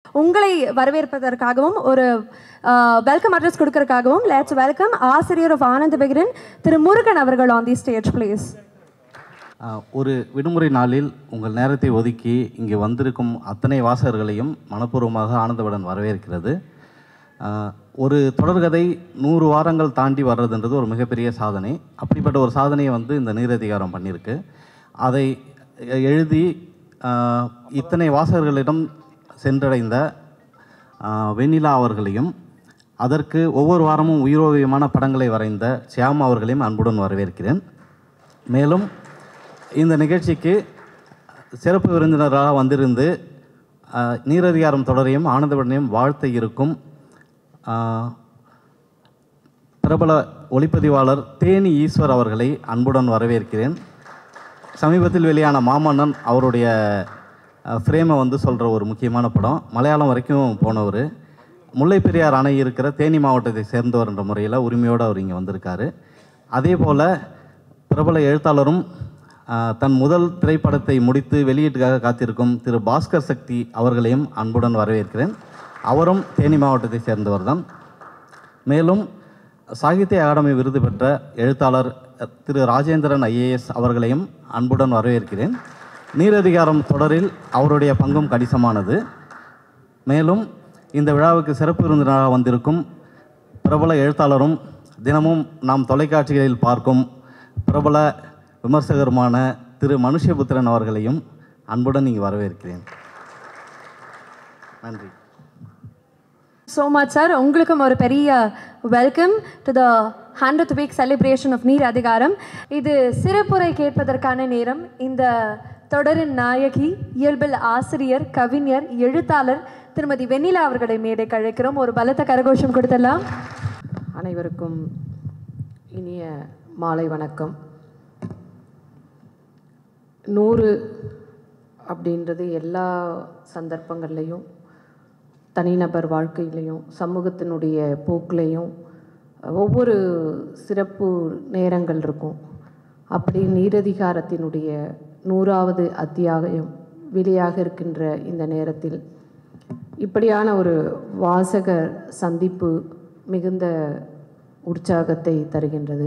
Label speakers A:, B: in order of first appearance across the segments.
A: உங்களை வரவேற்பதற்காகவும் ஒரு வெல்கம் அட்ரஸ் கொடுக்கறதுக்காகவும் லெட்ஸ் வெல்கம் ஆசிரியர் ஆஃப் ஆனந்த விகடன் திரு முருகன் அவர்கள் on the stage please
B: ah, ஒரு விடுமுறை நாளில் உங்கள் நேரத்தை ஒதுக்கி இங்கே வந்திருக்கும் அத்தனை வாசகர்களையும் மனப்பூர்வமாக ஆனந்தவுடன் வரவேற்கிறது ஆஹ், ஒரு தொடர்கதை நூறு வாரங்கள் தாண்டி வர்றதுன்றது ஒரு மிகப்பெரிய சாதனை அப்படிப்பட்ட ஒரு சாதனையை வந்து இந்த நீரதிகாரம் பண்ணியிருக்கு அதை எ- எழுதி ஆஹ், இத்தனை வாசகர்களிடம் சென்றடைந்த ஆஹ், வெண்ணிலா அவர்களையும் அதற்கு ஒவ்வொரு வாரமும் உயிரோவியமான படங்களை வரைந்த சியாம் அவர்களையும் அன்புடன் வரவேற்கிறேன் மேலும் இந்த நிகழ்ச்சிக்கு சிறப்பு விருந்தினராக வந்திருந்து ஆஹ், நீரதிகாரம் தொடரையும் ஆனந்தவடனையும் வாழ்த்த இருக்கும் ஆஹ், பிரபல ஒளிப்பதிவாளர் தேனி ஈஸ்வர் அவர்களை அன்புடன் வரவேற்கிறேன் சமீபத்தில் வெளியான மாமன்னன் அவருடைய ஃப்ரேமை வந்து சொல்கிற ஒரு முக்கியமான படம் மலையாளம் வரைக்கும் போனவர் முல்லை பெரியார் அணை இருக்கிற தேனி மாவட்டத்தை சேர்ந்தவர் என்ற முறையில் உரிமையோடு அவர் இங்கே வந்திருக்காரு அதே போல் பிரபல எழுத்தாளரும் ஆஹ், தன் முதல் திரைப்படத்தை முடித்து வெளியீட்டுக்காக காத்திருக்கும் திரு பாஸ்கர் சக்தி அவர்களையும் அன்புடன் வரவேற்கிறேன் அவரும் தேனி மாவட்டத்தை சேர்ந்தவர் தான் மேலும் சாகித்ய அகாடமி விருது பெற்ற எழுத்தாளர் அஹ், திரு ராஜேந்திரன் ஐஏஎஸ் அவர்களையும் அன்புடன் வரவேற்கிறேன் நீரதிகாரம் தொடரில் அவருடைய பங்கும் கணிசமானது மேலும் இந்த விழாவுக்கு சிறப்பு விருந்தினராக வந்திருக்கும் பிரபல எழுத்தாளரும் தினமும் நாம் தொலைக்காட்சிகளில் பார்க்கும் பிரபல விமர்சகருமான திரு மனுஷபுத்திரன் அவர்களையும் அன்புடன் இங்கு வரவேற்கிறேன் நன்றி
A: ஸோ மச் சார் உங்களுக்கும் ஒரு பெரிய welcome to the hundred week celebration of நீர் அதிகாரம் இது சிறப்புரை கேட்பதற்கான நேரம் இந்த தொடரின் நாயகி இயல்பில் ஆசிரியர் கவிஞர் எழுத்தாளர் திருமதி வெண்ணிலா அவர்களை மேடைக்கு அழைக்கிறோம் ஒரு பலத்த கரகோஷம் கொடுத்துடலாம்
C: அனைவருக்கும் இனிய மாலை வணக்கம் நூறு அப்படின்றது எல்லா சந்தர்ப்பங்கள்லையும் தனிநபர் வாழ்க்கையிலையும் சமூகத்தினுடைய போக்குலையும் ஒவ்வொரு சிறப்பு நேரங்கள் இருக்கும் அப்படி நீரதிகாரத்தினுடைய நூறாவது அத்தியாயம் வெளியாக இருக்கின்ற இந்த நேரத்தில் இப்படியான ஒரு வாசகர் சந்திப்பு மிகுந்த உற்சாகத்தை தருகின்றது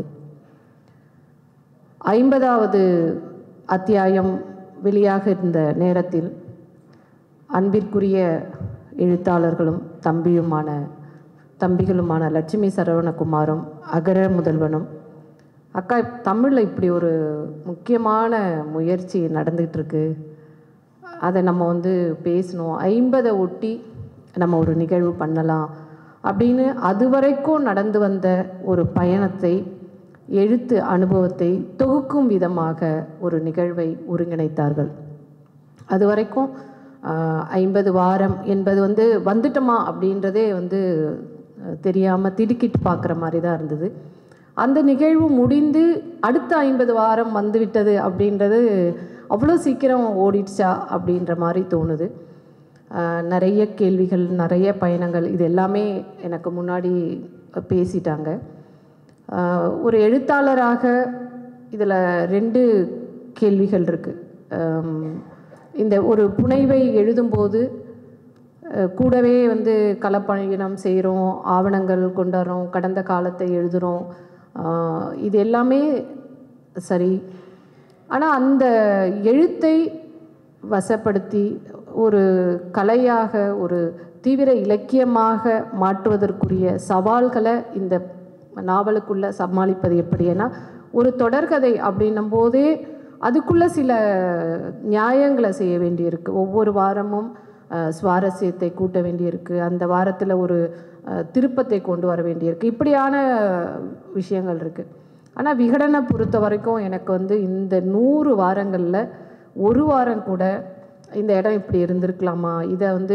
C: ஐம்பதாவது அத்தியாயம் வெளியாக இருந்த நேரத்தில் அன்பிற்குரிய எழுத்தாளர்களும் தம்பியுமான தம்பிகளுமான லட்சுமி சரவணகுமாரும் அகர முதல்வனும் அக்கா தமிழில் இப்படி ஒரு முக்கியமான முயற்சி நடந்துகிட்டு இருக்கு அதை நம்ம வந்து பேசணும் ஐம்பதை ஒட்டி நம்ம ஒரு நிகழ்வு பண்ணலாம் அப்படின்னு அது வரைக்கும் நடந்து வந்த ஒரு பயணத்தை எழுத்து அனுபவத்தை தொகுக்கும் விதமாக ஒரு நிகழ்வை ஒருங்கிணைத்தார்கள் அது வரைக்கும் ஐம்பது வாரம் என்பது வந்து வந்துட்டோமா அப்படின்றதே வந்து தெரியாமல் திடுக்கிட்டு பார்க்குற மாதிரி தான் இருந்தது அந்த நிகழ்வு முடிந்து அடுத்த ஐம்பது வாரம் வந்துவிட்டது அப்படின்றது அவ்வளோ சீக்கிரம் ஓடிடுச்சா அப்படின்ற மாதிரி தோணுது ஆஹ் நிறைய கேள்விகள் நிறைய பயணங்கள் இது எல்லாமே எனக்கு முன்னாடி பேசிட்டாங்க ஆஹ் ஒரு எழுத்தாளராக இதில் ரெண்டு கேள்விகள் இருக்குது இந்த ஒரு புனைவை எழுதும்போது அஹ் கூடவே வந்து களப்பயணம் செய்கிறோம் ஆவணங்கள் கொண்டாடுறோம் கடந்த காலத்தை எழுதுகிறோம் இது எல்லாமே சரி ஆனால் அந்த எழுத்தை வசப்படுத்தி ஒரு கலையாக ஒரு தீவிர இலக்கியமாக மாற்றுவதற்குரிய சவால்களை இந்த நாவலுக்குள்ளே சமாளிப்பது எப்படி ஏன்னா ஒரு தொடர்கதை அப்படின்னும் போதே அதுக்குள்ளே சில நியாயங்களை செய்ய வேண்டியிருக்கு ஒவ்வொரு வாரமும் அஹ், சுவாரஸ்யத்தை கூட்ட வேண்டியிருக்கு அந்த வாரத்தில் ஒரு அஹ், திருப்பத்தை கொண்டு வர வேண்டியிருக்கு இப்படியான விஷயங்கள் இருக்குது ஆனால் விகடனை பொறுத்த வரைக்கும் எனக்கு வந்து இந்த நூறு வாரங்களில் ஒரு வாரம் கூட இந்த இடம் இப்படி இருந்திருக்கலாமா இதை வந்து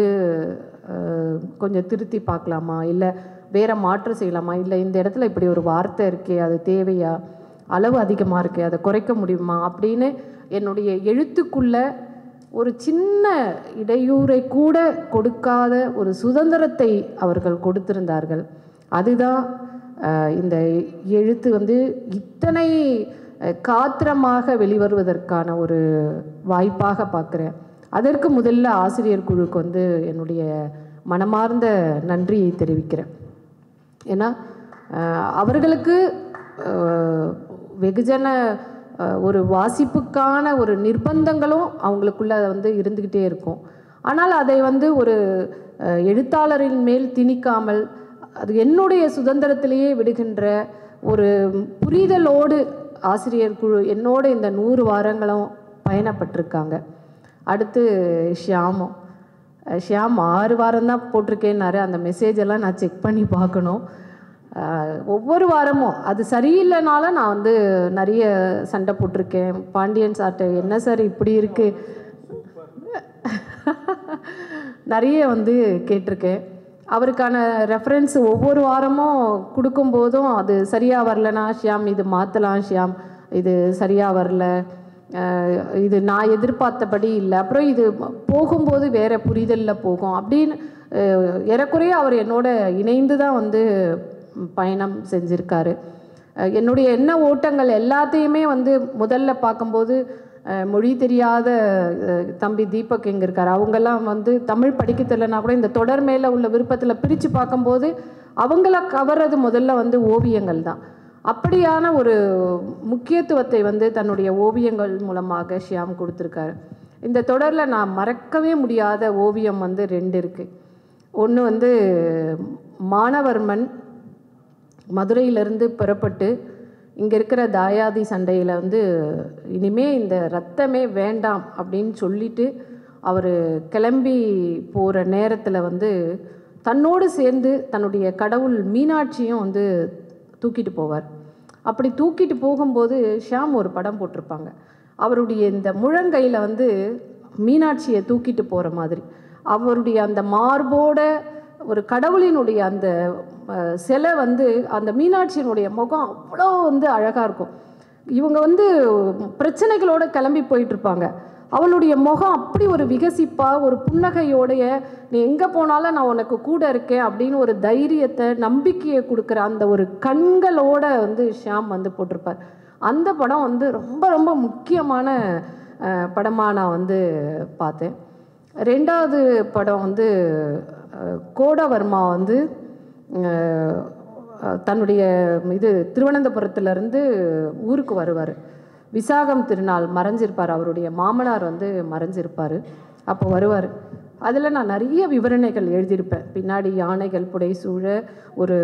C: அஹ், கொஞ்சம் திருத்தி பார்க்கலாமா இல்லை வேற மாற்று செய்யலாமா இல்லை இந்த இடத்துல இப்படி ஒரு வார்த்தை இருக்கே அது தேவையா அளவு அதிகமாக இருக்கே அதை குறைக்க முடியுமா அப்படின்னு என்னுடைய எழுத்துக்குள்ள ஒரு சின்ன இடையூறை கூட கொடுக்காத ஒரு சுதந்திரத்தை அவர்கள் கொடுத்திருந்தார்கள் அதுதான் அஹ், இந்த எழுத்து வந்து இத்தனை அஹ், காத்திரமாக வெளிவருவதற்கான ஒரு வாய்ப்பாக பார்க்குறேன் அதற்கு முதல்ல ஆசிரியர் குழுக்கு வந்து என்னுடைய மனமார்ந்த நன்றியை தெரிவிக்கிறேன் ஏன்னா அஹ், அவர்களுக்கு அஹ், வெகுஜன அஹ், ஒரு வாசிப்புக்கான ஒரு நிர்பந்தங்களும் அவங்களுக்குள்ள வந்து இருந்துக்கிட்டே இருக்கும் ஆனால் அதை வந்து ஒரு அஹ், எழுத்தாளரின் மேல் திணிக்காமல் அது என்னுடைய சுதந்திரத்திலேயே விடுகின்ற ஒரு புரிதலோடு ஆசிரியர் குழு என்னோட இந்த நூறு வாரங்களும் பயணப்பட்டிருக்காங்க அடுத்து ஷியாமும் அஹ் ஷியாம் ஆறு வாரம் தான் போட்டிருக்கேன்னாரு அந்த மெசேஜ் எல்லாம் நான் செக் பண்ணி பார்க்கணும் அஹ் ஒவ்வொரு வாரமும் அது சரியில்லைனாலும் நான் வந்து நிறைய சண்டை போட்டிருக்கேன் பாண்டியன் சார்ட்ட என்ன சார் இப்படி இருக்கு நிறைய வந்து கேட்டிருக்கேன் அவருக்கான ரெஃபரன்ஸ் ஒவ்வொரு வாரமும் கொடுக்கும்போதும் அது சரியாக வரலனா ஷியாம் இது மாற்றலாம் ஷியாம் இது சரியாக வரல அஹ் இது நான் எதிர்பார்த்தபடி இல்லை அப்புறம் இது போகும்போது வேற புரிதலில் போகும் அப்படின்னு அஹ் ஏறக்குறைய அவர் என்னோட இணைந்து தான் வந்து பயணம் செஞ்சுருக்காரு அஹ் என்னுடைய எண்ண ஓட்டங்கள் எல்லாத்தையுமே வந்து முதல்ல பார்க்கும்போது அஹ் மொழி தெரியாத அஹ் தம்பி தீபக் எங்கே இருக்கார் அவங்கெல்லாம் வந்து தமிழ் படிக்க தெரியலனா கூட இந்த தொடர் மேலே உள்ள விருப்பத்தில் பிரித்து பார்க்கும்போது அவங்கள கவர்றது முதல்ல வந்து ஓவியங்கள் தான் அப்படியான ஒரு முக்கியத்துவத்தை வந்து தன்னுடைய ஓவியங்கள் மூலமாக ஷியாம் கொடுத்துருக்காரு இந்த தொடரில் நான் மறக்கவே முடியாத ஓவியம் வந்து ரெண்டு இருக்குது ஒன்று வந்து மானவர்மன் மதுரையிலிருந்து புறப்பட்டு இங்கே இருக்கிற தாயாதி சண்டையில் வந்து இனிமே இந்த ரத்தமே வேண்டாம் அப்படின்னு சொல்லிட்டு அவர் கிளம்பி போகிற நேரத்தில் வந்து தன்னோடு சேர்ந்து தன்னுடைய கடவுள் மீனாட்சியும் வந்து தூக்கிட்டு போவார் அப்படி தூக்கிட்டு போகும்போது ஷியாம் ஒரு படம் போட்டிருப்பாங்க அவருடைய இந்த முழங்கையில் வந்து மீனாட்சியை தூக்கிட்டு போகிற மாதிரி அவருடைய அந்த மார்போட ஒரு கடவுளினுடைய அந்த அஹ், சிலை வந்து அந்த மீனாட்சியினுடைய முகம் அவ்வளோ வந்து அழகாக இருக்கும் இவங்க வந்து பிரச்சனைகளோட கிளம்பி போயிட்டு இருப்பாங்க அவளுடைய முகம் அப்படி ஒரு விகசிப்பா ஒரு புன்னகையோடைய நீ எங்கே போனாலும் நான் உனக்கு கூட இருக்கேன் அப்படின்னு ஒரு தைரியத்தை நம்பிக்கையை கொடுக்குற அந்த ஒரு கண்களோட வந்து ஷியாம் வந்து போட்டிருப்பார் அந்த படம் வந்து ரொம்ப ரொம்ப முக்கியமான அஹ், படமா நான் வந்து பார்த்தேன் ரெண்டாவது படம் வந்து அஹ், கோடவர்மா வந்து அஹ், அஹ், தன்னுடைய இது திருவனந்தபுரத்துலேருந்து ஊருக்கு வருவார் விசாகம் திருநாள் மறைஞ்சிருப்பார் அவருடைய மாமனார் வந்து மறைஞ்சிருப்பார் அப்போ வருவார் அதில் நான் நிறைய விவரணைகள் எழுதியிருப்பேன் பின்னாடி யானைகள் புடைசூழ ஒரு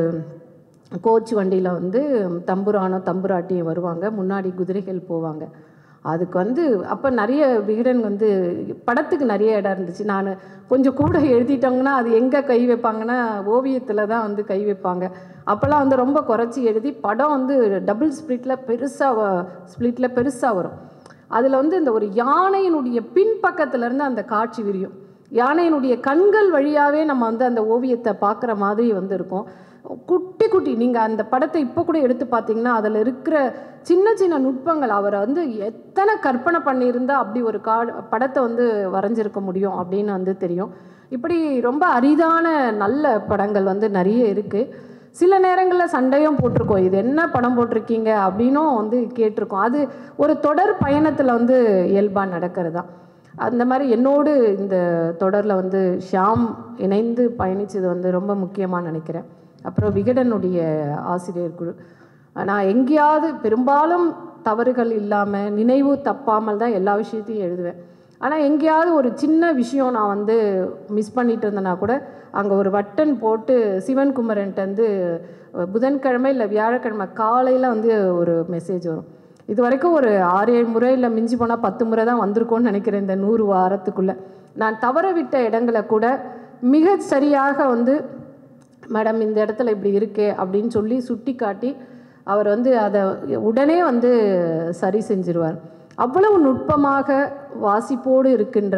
C: கோச் வண்டியில் வந்து தம்புரானோ தம்புராட்டியும் வருவாங்க முன்னாடி குதிரைகள் போவாங்க அதுக்கு வந்து அப்போ நிறைய விகடன் வந்து படத்துக்கு நிறைய இடம் இருந்துச்சு நான் கொஞ்சம் கூட எழுதிட்டாங்கன்னா அது எங்கே கை வைப்பாங்கன்னா ஓவியத்தில் தான் வந்து கை வைப்பாங்க அப்போல்லாம் வந்து ரொம்ப குறைச்சி எழுதி படம் வந்து டபுள் ஸ்ப்ளிட்டில் பெருசாக ஸ்ப்ளிட்டில் பெருசாக வரும் அதில் வந்து இந்த ஒரு யானையினுடைய பின்பக்கத்துல இருந்து அந்த காட்சி விரியும் யானையினுடைய கண்கள் வழியாகவே நம்ம வந்து அந்த ஓவியத்தை பார்க்குற மாதிரி வந்து இருக்கும் குட்டி குட்டி நீங்கள் அந்த படத்தை இப்போ கூட எடுத்து பார்த்தீங்கன்னா அதில் இருக்கிற சின்ன சின்ன நுட்பங்கள் அவரை வந்து எத்தனை கற்பனை பண்ணியிருந்தா அப்படி ஒரு கா படத்தை வந்து வரைஞ்சிருக்க முடியும் அப்படின்னு வந்து தெரியும் இப்படி ரொம்ப அரிதான நல்ல படங்கள் வந்து நிறைய இருக்குது சில நேரங்களில் சண்டையும் போட்டிருக்கோம் இது என்ன படம் போட்டிருக்கீங்க அப்படின்னும் வந்து கேட்டிருக்கோம் அது ஒரு தொடர் பயணத்தில் வந்து இயல்பாக நடக்கிறது தான் அந்த மாதிரி என்னோடு இந்த தொடரில் வந்து ஷியாம் இணைந்து பயணிச்சது வந்து ரொம்ப முக்கியமாக நினைக்கிறேன் அப்புறம் விகடனுடைய ஆசிரியர் குழு நான் எங்கேயாவது பெரும்பாலும் தவறுகள் இல்லாமல் நினைவு தப்பாமல் தான் எல்லா விஷயத்தையும் எழுதுவேன் ஆனால் எங்கேயாவது ஒரு சின்ன விஷயம் நான் வந்து மிஸ் பண்ணிட்டு இருந்தேன்னா கூட அங்கே ஒரு வட்டன் போட்டு சிவன் குமரன்ட்டு புதன்கிழமை இல்லை வியாழக்கிழமை காலையில் வந்து ஒரு மெசேஜ் வரும் இது வரைக்கும் ஒரு ஆறு ஏழு முறை இல்லை மிஞ்சி போனால் பத்து முறை தான் வந்திருக்கோன்னு நினைக்கிறேன் இந்த நூறு வாரத்துக்குள்ளே நான் தவற விட்ட இடங்களை கூட மிக சரியாக வந்து மேடம் இந்த இடத்துல இப்படி இருக்கே அப்படின்னு சொல்லி சுட்டி காட்டி அவர் வந்து அதை உடனே வந்து சரி செஞ்சிருவார் அவ்வளவு நுட்பமாக வாசிப்போடு இருக்கின்ற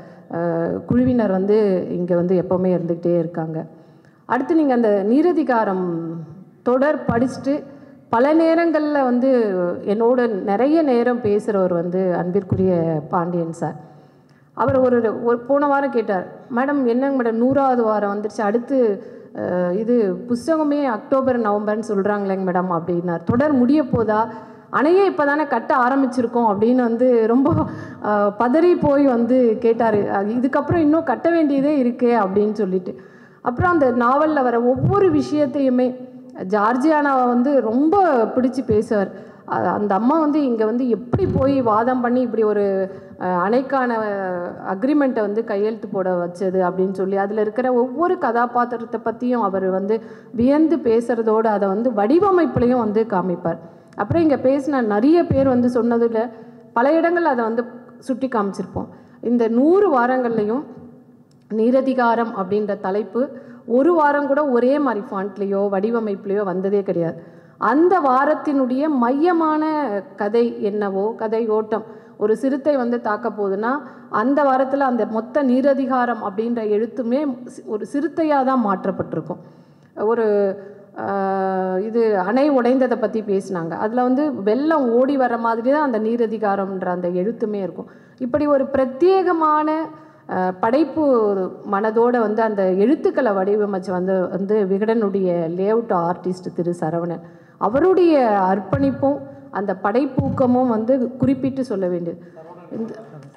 C: அஹ், குழுவினர் வந்து இங்கே வந்து எப்போவுமே இருந்துக்கிட்டே இருக்காங்க அடுத்து நீங்கள் அந்த நீரதிகாரம் தொடர் படிச்சுட்டு பல நேரங்களில் வந்து என்னோட நிறைய நேரம் பேசுகிறவர் வந்து அன்பிற்குரிய பாண்டியன் சார் அவர் ஒரு ஒரு போன வாரம் கேட்டார் மேடம் என்னங்க மேடம் நூறாவது வாரம் வந்துருச்சு அடுத்து அஹ், இது புஸ்தகமே அக்டோபர் நவம்பர்னு சொல்கிறாங்களேங்க மேடம் அப்படின்னார் தொடர் முடிய போதா அணையை இப்போ தானே கட்ட ஆரம்பிச்சிருக்கோம் அப்படின்னு வந்து ரொம்ப அஹ், பதறி போய் வந்து கேட்டார் இதுக்கப்புறம் இன்னும் கட்ட வேண்டியதே இருக்கே அப்படின்னு சொல்லிட்டு அப்புறம் அந்த நாவலில் வர ஒவ்வொரு விஷயத்தையுமே ஜார்ஜியானாவை வந்து ரொம்ப பிடிச்சு பேசுவார் அ- அந்த அம்மா வந்து இங்கே வந்து எப்படி போய் வாதம் பண்ணி இப்படி ஒரு அஹ், அணைக்கான அக்ரிமெண்ட்டை வந்து கையெழுத்து போட வச்சது அப்படின்னு சொல்லி அதில் இருக்கிற ஒவ்வொரு கதாபாத்திரத்தை பற்றியும் அவர் வந்து வியந்து பேசுகிறதோடு அதை வந்து வடிவமைப்புலையும் வந்து காமிப்பார் அப்புறம் இங்கே பேசின நிறைய பேர் வந்து சொன்னதில் பல இடங்கள் அதை வந்து சுட்டி காமிச்சிருப்போம் இந்த நூறு வாரங்கள்லையும் நீரதிகாரம் அப்படின்ற தலைப்பு ஒரு வாரம் கூட ஒரே மாதிரி ஃபாண்ட்லேயோ வடிவமைப்புலேயோ வந்ததே கிடையாது அந்த வாரத்தினுடைய மையமான கதை என்னவோ கதை ஓட்டம் ஒரு சிறுத்தை வந்து தாக்க போகுதுன்னா அந்த வாரத்தில் அந்த மொத்த நீரதிகாரம் அப்படின்ற எழுத்துமே சி- ஒரு சிறுத்தையாக தான் மாற்றப்பட்டிருக்கும் ஒரு ஆஹ், இது அணை உடைந்ததை பற்றி பேசினாங்க அதில் வந்து வெள்ளம் ஓடி வர மாதிரி தான் அந்த நீரதிகாரம்ன்ற அந்த எழுத்துமே இருக்கும் இப்படி ஒரு பிரத்யேகமான ஆஹ், படைப்பு மனதோட வந்து அந்த எழுத்துக்களை வடிவமைச்சு வந்து வந்து விகடனுடைய லேஅவுட் ஆர்டிஸ்ட் திரு சரவணன் அவருடைய அர்ப்பணிப்பும் அந்த படைப்பூக்கமும் வந்து குறிப்பிட்டு சொல்ல வேண்டியது இந்த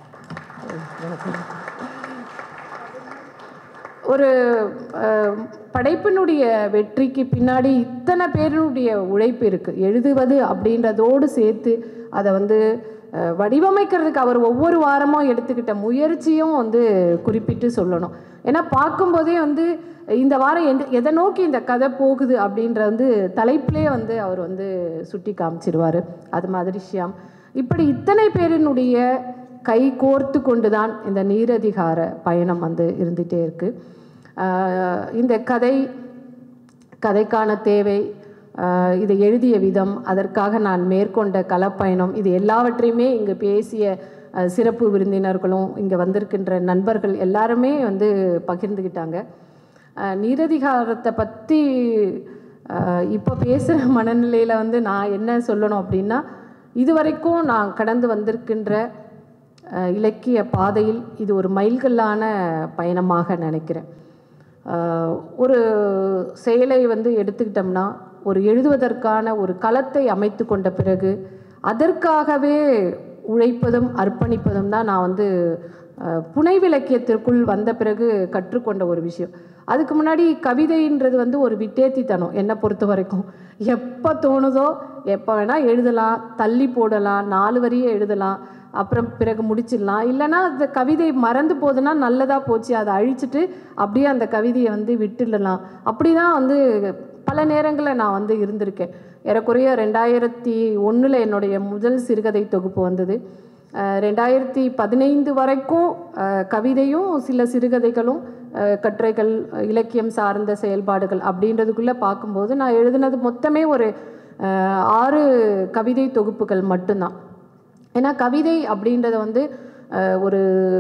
C: ஒரு அஹ், படைப்பினுடைய வெற்றிக்கு பின்னாடி இத்தனை பேருடைய உழைப்பு இருக்குது எழுதுவது அப்படின்றதோடு சேர்த்து அதை வந்து அஹ், வடிவமைக்கிறதுக்கு அவர் ஒவ்வொரு வாரமும் எடுத்துக்கிட்ட முயற்சியும் வந்து குறிப்பிட்டு சொல்லணும் ஏன்னா பார்க்கும்போதே வந்து இந்த வாரம் எந்த எதை நோக்கி இந்த கதை போகுது அப்படின்ற வந்து தலைப்பிலே வந்து அவர் வந்து சுட்டி காமிச்சிருவார் அது மாதிரி ஷியாம் இப்படி இத்தனை பேரினுடைய கை கோர்த்து கொண்டு தான் இந்த நீரதிகார பயணம் வந்து இருந்துகிட்டே இருக்குது இந்த கதை கதைக்கான தேவை ஆஹ் இதை எழுதிய விதம் அதற்காக நான் மேற்கொண்ட களப்பயணம் இது எல்லாவற்றையுமே இங்கு பேசிய ஆஹ் சிறப்பு விருந்தினர்களும் இங்கே வந்திருக்கின்ற நண்பர்கள் எல்லாருமே வந்து பகிர்ந்துக்கிட்டாங்க ஆஹ் நீரதிகாரத்தை பற்றி இப்போ பேசுகிற மனநிலையில் வந்து நான் என்ன சொல்லணும் அப்படின்னா இதுவரைக்கும் நான் கடந்து வந்திருக்கின்ற அஹ், இலக்கிய பாதையில் இது ஒரு மைல்கல்லான பயணமாக நினைக்கிறேன் அஹ், ஒரு செயலை வந்து எடுத்துக்கிட்டோம்னா ஒரு எழுதுவதற்கான ஒரு களத்தை அமைத்து கொண்ட பிறகு அதற்காகவே உழைப்பதும் அர்ப்பணிப்பதும் தான் நான் வந்து அஹ், புனைவிலக்கியத்திற்குள் வந்த பிறகு கற்றுக்கொண்ட ஒரு விஷயம் அதுக்கு முன்னாடி கவிதைன்றது வந்து ஒரு விட்டேத்தித்தனம் என்னை பொறுத்த வரைக்கும் எப்போ தோணுதோ எப்போ வேணால் எழுதலாம் தள்ளி போடலாம் நாலு வரியை எழுதலாம் அப்புறம் பிறகு முடிச்சிடலாம் இல்லைன்னா அந்த கவிதை மறந்து போகுதுன்னா நல்லதாக போச்சு அதை அழிச்சிட்டு அப்படியே அந்த கவிதையை வந்து விட்டுடலாம் அப்படி தான் வந்து பல நேரங்களில் நான் வந்து இருந்திருக்கேன் ஏறக்குறைய ரெண்டாயிரத்தி ஒன்றில் என்னுடைய முதல் சிறுகதை தொகுப்பு வந்தது அஹ் ரெண்டாயிரத்தி பதினைந்து வரைக்கும் அஹ், கவிதையும் சில சிறுகதைகளும் அஹ், கட்டுரைகள் அஹ், இலக்கியம் சார்ந்த செயல்பாடுகள் அப்படின்றதுக்குள்ளே பார்க்கும்போது நான் எழுதினது மொத்தமே ஒரு அஹ், ஆறு கவிதை தொகுப்புகள் மட்டும்தான் ஏன்னா கவிதை அப்படின்றத வந்து அஹ், ஒரு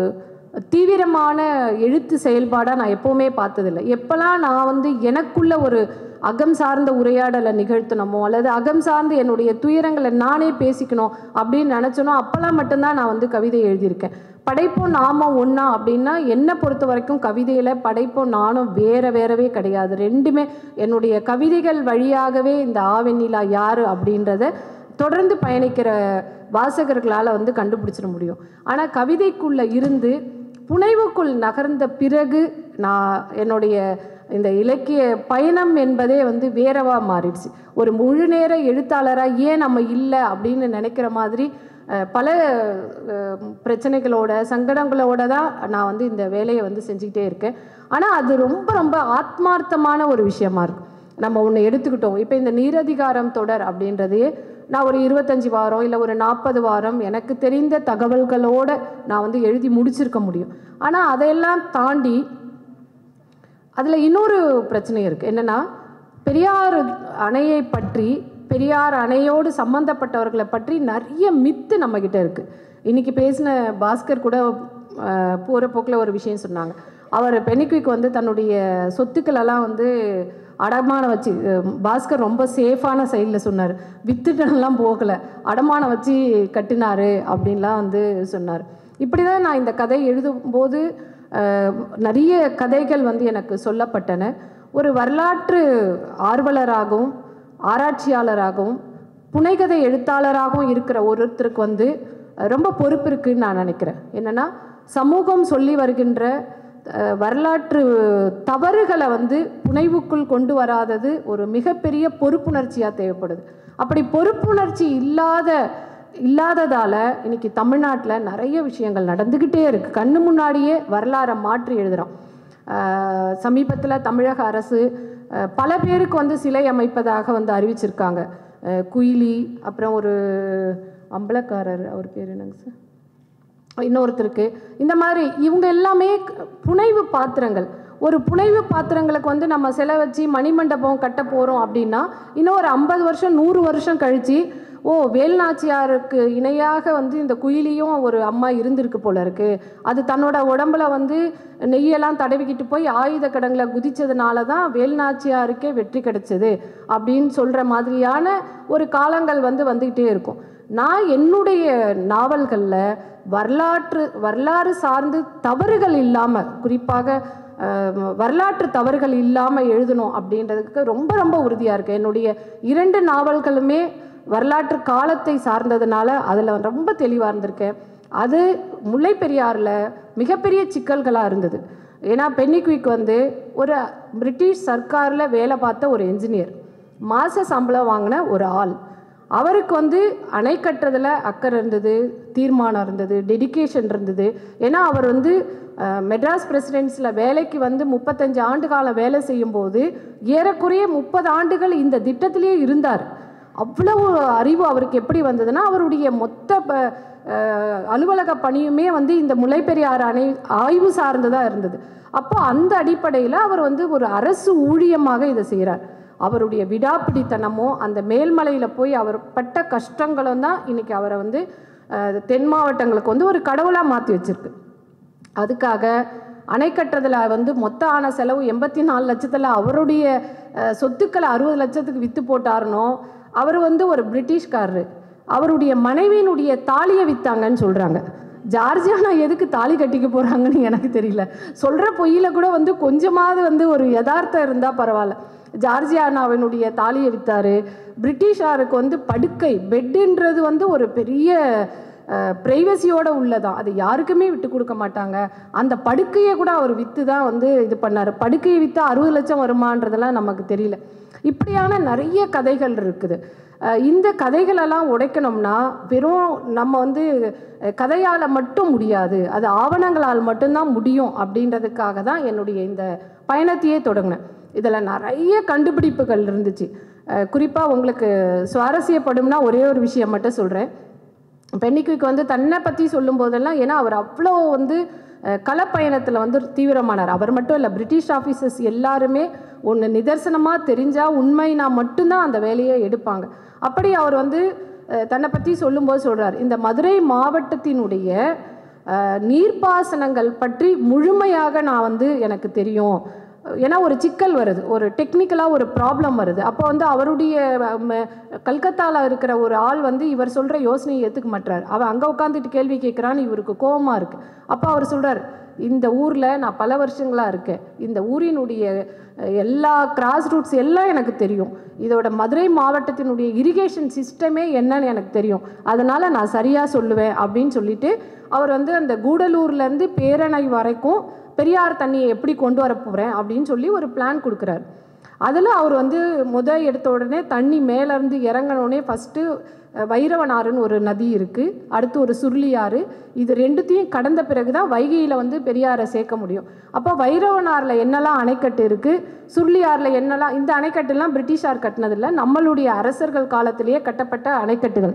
C: தீவிரமான எழுத்து செயல்பாடாக நான் எப்போவுமே பார்த்ததில்லை எப்போல்லாம் நான் வந்து எனக்குள்ள ஒரு அகம் சார்ந்த உரையாடலை நிகழ்த்தணுமோ அல்லது அகம் சார்ந்து என்னுடைய துயரங்களை நானே பேசிக்கணும் அப்படின்னு நினச்சனோ அப்போல்லாம் மட்டும்தான் நான் வந்து கவிதை எழுதியிருக்கேன் படைப்பும் நாமும் ஒன்றா அப்படின்னா என்னை பொறுத்த வரைக்கும் கவிதையில் படைப்பும் நானும் வேற வேறவே கிடையாது ரெண்டுமே என்னுடைய கவிதைகள் வழியாகவே இந்த ஆவெண்ணிலா யார் அப்படின்றத தொடர்ந்து பயணிக்கிற வாசகர்களால் வந்து கண்டுபிடிச்சிட முடியும் ஆனால் கவிதைக்குள்ளே இருந்து புனைவுக்குள் நகர்ந்த பிறகு நான் என்னுடைய இந்த இலக்கிய பயணம் என்பதே வந்து வேறவா மாறிடுச்சு ஒரு முழு நேர எழுத்தாளராக ஏன் நம்ம இல்லை அப்படின்னு நினைக்கிற மாதிரி அஹ், பல அஹ், பிரச்சனைகளோட சங்கடங்களோட தான் நான் வந்து இந்த வேலையை வந்து செஞ்சுக்கிட்டே இருக்கேன் ஆனால் அது ரொம்ப ரொம்ப ஆத்மார்த்தமான ஒரு விஷயமா இருக்கும் நம்ம ஒன்று எடுத்துக்கிட்டோம் இப்போ இந்த நீரதிகாரம் தொடர் அப்படின்றதையே நான் ஒரு இருபத்தஞ்சி வாரம் இல்லை ஒரு நாற்பது வாரம் எனக்கு தெரிந்த தகவல்களோட நான் வந்து எழுதி முடிச்சிருக்க முடியும் ஆனால் அதையெல்லாம் தாண்டி அதில் இன்னொரு பிரச்சனை இருக்குது என்னென்னா பெரியார் அணையை பற்றி பெரியார் அணையோடு சம்மந்தப்பட்டவர்களை பற்றி நிறைய மித்து நம்மக்கிட்ட இருக்குது இன்றைக்கி பேசின பாஸ்கர் கூட போகிற போக்கில் ஒரு விஷயம் சொன்னாங்க அவர் பெனிக்விக் வந்து தன்னுடைய சொத்துக்களெல்லாம் வந்து அடமானம் வச்சு அஹ், பாஸ்கர் ரொம்ப சேஃபான சைடில் சொன்னார் வித்துட்டெல்லாம் போகலை அடமானம் வச்சு கட்டினாரு அப்படின்லாம் வந்து சொன்னார் இப்படி தான் நான் இந்த கதை எழுதும்போது அஹ், நிறைய கதைகள் வந்து எனக்கு சொல்லப்பட்டன ஒரு வரலாற்று ஆர்வலராகவும் ஆராய்ச்சியாளராகவும் புனைகதை எழுத்தாளராகவும் இருக்கிற ஒருத்தருக்கு வந்து அஹ், ரொம்ப பொறுப்பு இருக்குன்னு நான் நினைக்கிறேன் என்னன்னா சமூகம் சொல்லி வருகின்ற அஹ், வரலாற்று தவறுகளை வந்து புனைவுக்குள் கொண்டு வராதது ஒரு மிகப்பெரிய பொறுப்புணர்ச்சியாக தேவைப்படுது அப்படி பொறுப்புணர்ச்சி இல்லாத இல்லாததால இன்னைக்கு தமிழ்நாட்டில் நிறைய விஷயங்கள் நடந்துக்கிட்டே இருக்கு கண்ணு முன்னாடியே வரலாறை மாற்றி எழுதுகிறோம் சமீபத்தில் தமிழக அரசு அஹ், பல பேருக்கு வந்து சிலை அமைப்பதாக வந்து அறிவிச்சிருக்காங்க அஹ், குயிலி அப்புறம் ஒரு அம்பலக்காரர் அவர் பேர் என்னங்க சார் இன்னொருத்தருக்கு இந்த மாதிரி இவங்க எல்லாமே க- புனைவு பாத்திரங்கள் ஒரு புனைவு பாத்திரங்களுக்கு வந்து நம்ம சிலை வச்சு மணிமண்டபம் கட்ட போகிறோம் அப்படின்னா இன்னும் ஒரு ஐம்பது வருஷம் நூறு வருஷம் கழிச்சு ஓ வேல்நாச்சியாருக்கு இணையாக வந்து இந்த குயிலியும் ஒரு அம்மா இருந்திருக்கு போல இருக்கு அது தன்னோட உடம்புல வந்து நெய்யெல்லாம் தடவிக்கிட்டு போய் ஆயுத கடங்களை குதிச்சதுனால தான் வேல்நாச்சியாருக்கே வெற்றி கிடைச்சது அப்படின்னு சொல்கிற மாதிரியான ஒரு காலங்கள் வந்து வந்துக்கிட்டே இருக்கும் நான் என்னுடைய நாவல்களில் வரலாற்று வரலாறு சார்ந்து தவறுகள் இல்லாமல் குறிப்பாக அஹ், வரலாற்று தவறுகள் இல்லாமல் எழுதணும் அப்படின்றதுக்கு ரொம்ப ரொம்ப உறுதியாக இருக்கேன் என்னுடைய இரண்டு நாவல்களுமே வரலாற்று காலத்தை சார்ந்ததுனால அதில் ரொம்ப தெளிவாக இருந்திருக்கேன் அது முல்லை பெரியாறில் மிகப்பெரிய சிக்கல்களாக இருந்தது ஏன்னா பென்னி குயிக் வந்து ஒரு பிரிட்டிஷ் சர்க்காரில் வேலை பார்த்த ஒரு என்ஜினியர் மாத சம்பளம் வாங்கின ஒரு ஆள் அவருக்கு வந்து அணை கட்டுறதுல அக்கறை இருந்தது தீர்மானம் இருந்தது டெடிகேஷன் இருந்தது ஏன்னா அவர் வந்து அஹ், மெட்ராஸ் பிரசிடென்ஸில் வேலைக்கு வந்து முப்பத்தஞ்சு ஆண்டு காலம் வேலை செய்யும்போது ஏறக்குறைய முப்பது ஆண்டுகள் இந்த திட்டத்திலேயே இருந்தார் அவ்வளவு அறிவு அவருக்கு எப்படி வந்ததுன்னா அவருடைய மொத்த ப- அஹ், அலுவலக பணியுமே வந்து இந்த முல்லைப்பெரியாறு அணை ஆய்வு சார்ந்ததாக இருந்தது அப்போ அந்த அடிப்படையில் அவர் வந்து ஒரு அரசு ஊழியமாக இதை செய்கிறார் அவருடைய விடாப்பிடித்தனமும் அந்த மேல்மலையில் போய் அவர் பட்ட கஷ்டங்களும் தான் இன்னைக்கு அவரை வந்து அஹ், தென் மாவட்டங்களுக்கு வந்து ஒரு கடவுளாக மாற்றி வச்சிருக்கு அதுக்காக அணை கட்டுறதுல வந்து மொத்த ஆன செலவு எண்பத்தி நாலு லட்சத்தில் அவருடைய அஹ், சொத்துக்களை அறுபது லட்சத்துக்கு விற்று போட்டாருனோ அவர் வந்து ஒரு பிரிட்டிஷ்காரரு அவருடைய மனைவியினுடைய தாலியை விற்றாங்கன்னு சொல்கிறாங்க ஜார்ஜியானா எதுக்கு தாலி கட்டிக்க போகிறாங்கன்னு எனக்கு தெரியல சொல்கிற பொய்யில கூட வந்து கொஞ்சமாவது வந்து ஒரு யதார்த்தம் இருந்தால் பரவாயில்ல ஜார்ஜியானாவினுடைய தாலியை விற்றாரு பிரிட்டிஷாருக்கு வந்து படுக்கை பெட்டுன்றது வந்து ஒரு பெரிய ப்ரைவசியோட உள்ளதான் அது யாருக்குமே விட்டு கொடுக்க மாட்டாங்க அந்த படுக்கையை கூட அவர் விற்று தான் வந்து இது பண்ணார் படுக்கையை விற்றா அறுபது லட்சம் வருமான்றதெல்லாம் நமக்கு தெரியல இப்படியான நிறைய கதைகள் இருக்குது அஹ் இந்த கதைகளெல்லாம் உடைக்கணும்னா வெறும் நம்ம வந்து கதையால் மட்டும் முடியாது அது ஆவணங்களால் மட்டும்தான் முடியும் அப்படின்றதுக்காக தான் என்னுடைய இந்த பயணத்தையே தொடங்கினேன் இதில் நிறைய கண்டுபிடிப்புகள் இருந்துச்சு குறிப்பாக உங்களுக்கு சுவாரஸ்யப்படும்னா ஒரே ஒரு விஷயம் மட்டும் சொல்கிறேன் பென்னிக்குவிக் வந்து தன்னை பற்றி சொல்லும் போதெல்லாம் ஏன்னா அவர் அவ்வளோ வந்து அஹ், களப்பயணத்தில் வந்து தீவிரமானார் அவர் மட்டும் இல்லை பிரிட்டிஷ் ஆஃபீஸர்ஸ் எல்லாருமே ஒன்று நிதர்சனமாக தெரிஞ்சால் உண்மைனா மட்டும்தான் அந்த வேலையை எடுப்பாங்க அப்படி அவர் வந்து அஹ், தன்னை பற்றி சொல்லும்போது சொல்கிறார் இந்த மதுரை மாவட்டத்தினுடைய அஹ், நீர்ப்பாசனங்கள் பற்றி முழுமையாக நான் வந்து எனக்கு தெரியும் ஏன்னா ஒரு சிக்கல் வருது ஒரு டெக்னிக்கலாக ஒரு ப்ராப்ளம் வருது அப்போ வந்து அவருடைய கல்கத்தாவில் இருக்கிற ஒரு ஆள் வந்து இவர் சொல்கிற யோசனையை ஏற்றுக்க மாட்டார் அவன் அங்கே உட்காந்துட்டு கேள்வி கேட்குறான்னு இவருக்கு கோபமாக இருக்குது அப்போ அவர் சொல்கிறார் இந்த ஊரில் நான் பல வருஷங்களாக இருக்கேன் இந்த ஊரினுடைய அஹ், எல்லா கிராஸ் ரூட்ஸ் எல்லாம் எனக்கு தெரியும் இதோட மதுரை மாவட்டத்தினுடைய இரிகேஷன் சிஸ்டமே என்னன்னு எனக்கு தெரியும் அதனால் நான் சரியாக சொல்லுவேன் அப்படின்னு சொல்லிட்டு அவர் வந்து அந்த கூடலூர்லேருந்து பேரணை வரைக்கும் பெரியார் தண்ணியை எப்படி கொண்டு வர போகிறேன் அப்படின்னு சொல்லி ஒரு பிளான் கொடுக்குறாரு அதில் அவர் வந்து முத எடுத்த உடனே தண்ணி மேலேருந்து இறங்கினோடனே ஃபஸ்ட்டு வைரவனாறுன்னு ஒரு நதி இருக்குது அடுத்து ஒரு சுருளியாறு இது ரெண்டுத்தையும் கடந்த பிறகு தான் வைகையில் வந்து பெரியாரை சேர்க்க முடியும் அப்போ வைரவனாரில் என்னெல்லாம் அணைக்கட்டு இருக்குது சுருளியாறில் என்னெல்லாம் இந்த அணைக்கட்டுலாம் பிரிட்டிஷார் கட்டினதில்ல நம்மளுடைய அரசர்கள் காலத்திலேயே கட்டப்பட்ட அணைக்கட்டுகள்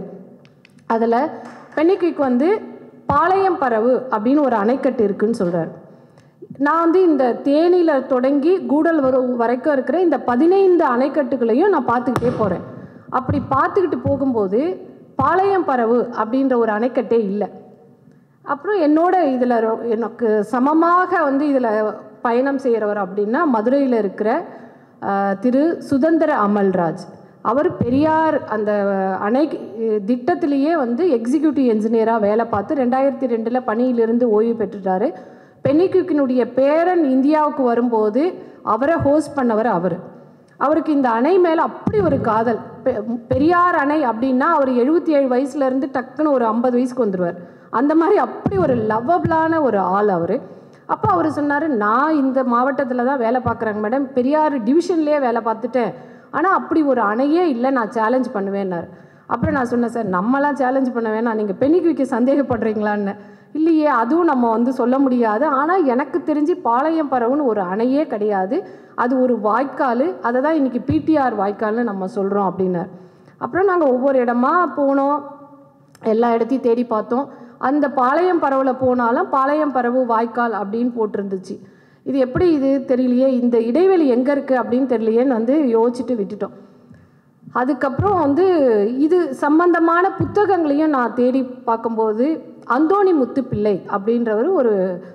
C: அதில் பென்னிக்விக் வந்து பாளையம் பரவு அப்படின்னு ஒரு அணைக்கட்டு இருக்குன்னு சொல்கிறார் நான் வந்து இந்த தேனியில் தொடங்கி கூடல் வர வரைக்கும் இருக்கிற இந்த பதினைந்து அணைக்கட்டுகளையும் நான் பார்த்துக்கிட்டே போகிறேன் அப்படி பார்த்துக்கிட்டு போகும்போது பாளையம் பரவு அப்படின்ற ஒரு அணைக்கட்டே இல்லை அப்புறம் என்னோட இதில் எனக்கு சமமாக வந்து இதில் பயணம் செய்கிறவர் அப்படின்னா மதுரையில் இருக்கிற ஆஹ், திரு சுதந்திர அமல்ராஜ் அவர் பெரியார் அந்த அணை திட்டத்திலேயே வந்து எக்ஸிக்யூட்டிவ் என்ஜினியராக வேலை பார்த்து ரெண்டாயிரத்தி ரெண்டில் பணியிலிருந்து ஓய்வு பெற்றுட்டாரு பென்னிக்விக்கினுடைய பேரன் இந்தியாவுக்கு வரும்போது அவரை ஹோஸ்ட் பண்ணவர் அவர் அவருக்கு இந்த அணை மேலே அப்படி ஒரு காதல் பெ- பெரியார் அணை அப்படின்னா அவர் எழுபத்தி ஏழு வயசுலேருந்து டக்குன்னு ஒரு ஐம்பது வயசுக்கு வந்துடுவார் அந்த மாதிரி அப்படி ஒரு லவ்வபிளான ஒரு ஆள் அவர் அப்போ அவர் சொன்னார் நான் இந்த மாவட்டத்தில் தான் வேலை பார்க்குறேங்க மேடம் பெரியார் டிவிஷன்லேயே வேலை பார்த்துட்டேன் ஆனால் அப்படி ஒரு அணையே இல்லை நான் சேலஞ்ச் பண்ணுவேன்னாரு அப்புறம் நான் சொன்னேன் சார் நம்மலாம் சேலஞ்ச் பண்ண வேணாம் நீங்கள் பெண்ணிக்கு சந்தேகப்படுறீங்களான்னு இல்லையே அதுவும் நம்ம வந்து சொல்ல முடியாது ஆனால் எனக்கு தெரிஞ்சு பாளையம் பறவுன்னு ஒரு அணையே கிடையாது அது ஒரு வாய்க்கால் அதை தான் இன்றைக்கி பிடிஆர் வாய்க்கால்னு நம்ம சொல்கிறோம் அப்படின்னார் அப்புறம் நாங்கள் ஒவ்வொரு இடமா போனோம் எல்லா இடத்தையும் தேடி பார்த்தோம் அந்த பாளையம் பறவில் போனாலும் பாளையம் பறவு வாய்க்கால் அப்படின்னு போட்டிருந்துச்சு இது எப்படி இது தெரியலையே இந்த இடைவெளி எங்கே இருக்குது அப்படின்னு தெரியலையேன்னு வந்து யோசிச்சுட்டு விட்டுட்டோம் அதுக்கப்புறம் வந்து இது சம்பந்தமான புத்தகங்களையும் நான் தேடி பார்க்கும்போது அந்தோணி முத்துப்பிள்ளை அப்படின்றவர் ஒரு